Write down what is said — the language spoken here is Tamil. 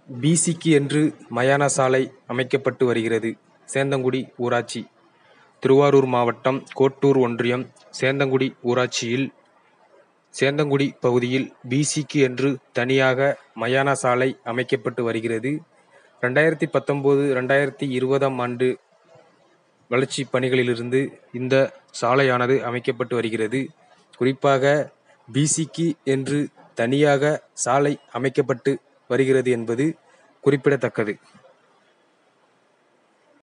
பிசிக்கு என்று மயான சாலை அமைக்கப்பட்டு வருகிறது சேந்தங்குடி ஊராட்சி திருவாரூர் மாவட்டம் கோட்டூர் ஒன்றியம் சேந்தங்குடி ஊராட்சியில் சேந்தங்குடி பகுதியில் பிசிக்கு என்று தனியாக மயான சாலை அமைக்கப்பட்டு வருகிறது ரெண்டாயிரத்தி பத்தொம்போது ரெண்டாயிரத்தி இருபதாம் ஆண்டு வளர்ச்சி பணிகளிலிருந்து இந்த சாலையானது அமைக்கப்பட்டு வருகிறது குறிப்பாக பிசிக்கு என்று தனியாக சாலை அமைக்கப்பட்டு வருகிறது என்பது குறிப்பிடத்தக்கது